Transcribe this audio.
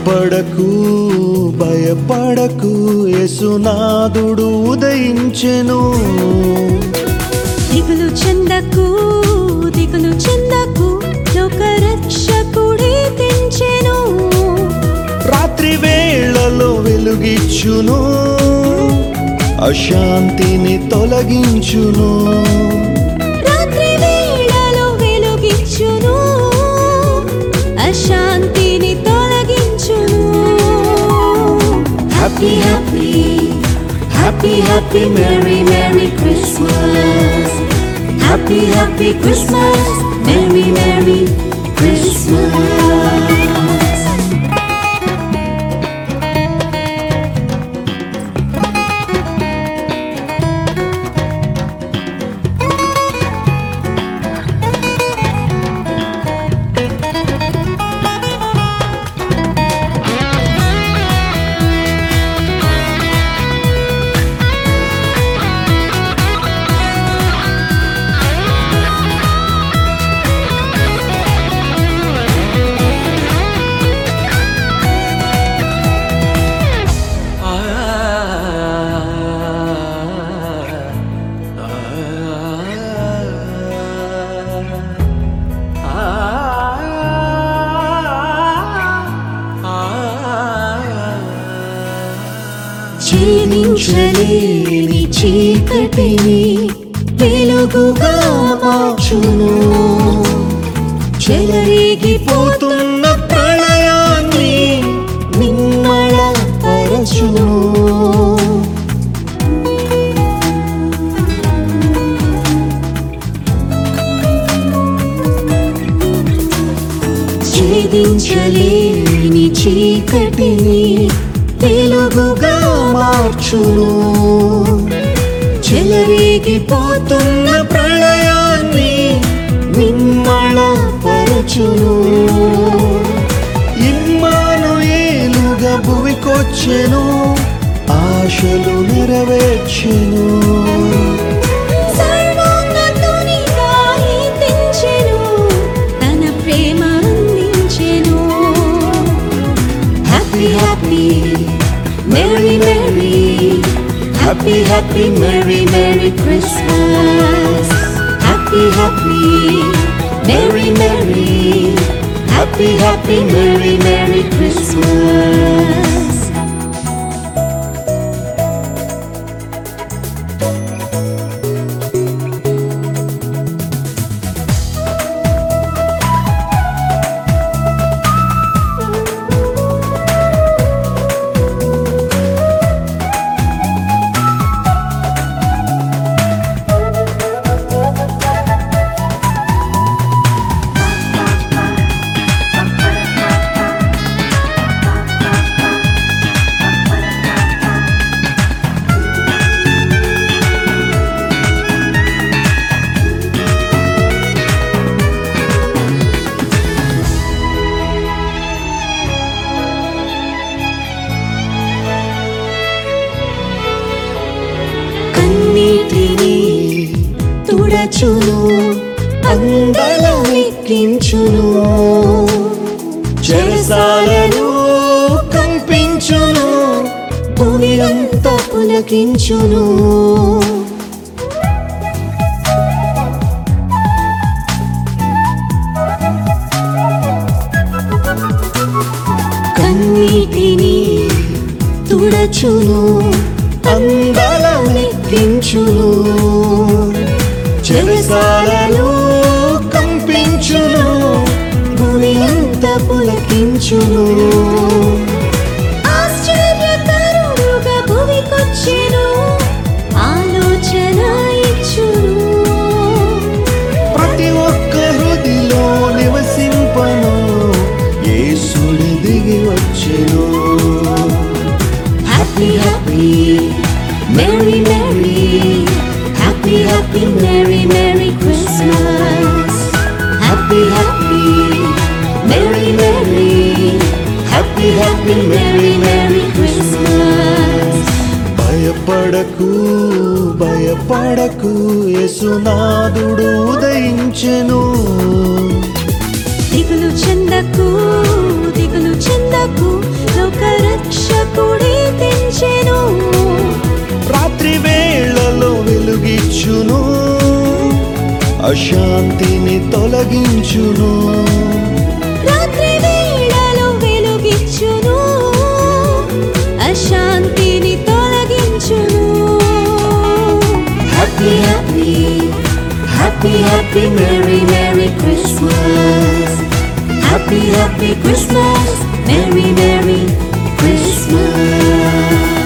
భయపడకు భయపడకు యేసునాథుడు ఉదయించెను దిగులు చెందకు దిగులు చెందకు లోక రక్షకుడే తెంచెను రాత్రి వేళలో వెలుగిచ్చును అశాంతిని తొలగించును రాత్రి వేళలో వెలుగిచ్చును అశాంతిని తొలగించును happy happy happy happy merry merry Christmas happy happy Christmas merry merry Christmas ఛేదించలేని చీకటిని వెలుగుగా మార్చును చెలరేగిపోతున్న ప్రళయాన్ని నిమ్మళ పరచును ఛేదించలేని చీకటిని వెలుగుగా మార్చును చెలరేగిపోతున్న ప్రళయాన్ని నిమ్మళ పరచును ఇమ్మాను ఏలుగా భువికొచ్చెను ఆశలు నెరవేర్చెను సర్వోన్నతునిగా కీర్తించెను, తన ప్రేమ అందించెను. Happy, happy, merry, merry, happy, happy, merry, merry Christmas. Happy, happy, merry, merry, happy, happy, merry, merry Christmas. కన్నీటిని తుడచును అందలమెక్కించును చెరసాలను కంపించును భూమి అంతా పులకించును కన్నీటిని తుడచును అందలమెక్కించును చెరసాలను కంపించును భూమి అంత పులకించును ఆశ్చర్యకరుడుగా భూమికొచ్చెను ఆలోచన ఇచ్చును ప్రతి ఒక్క హృదిలో నివసింపను యేసుడి దిగి వచ్చెను Happy, happy, merry, merry, happy, happy, merry, merry Christmas. Happy, happy, merry, merry, happy, happy, merry, merry Christmas. భయపడకు భయపడకు యేసునాథుడు ఉదయించెను దిగులు చెందకు దిగులు దిగులు చెందకు లోక రక్షకుడే తెంచెను రాత్రి వేళలో వెలుగిచ్చును అశాంతిని తొలగించును రాత్రి వేళలో వెలుగిచ్చును అశాంతిని తొలగించును happy happy happy happy merry merry Christmas happy happy Christmas merry merry Christmas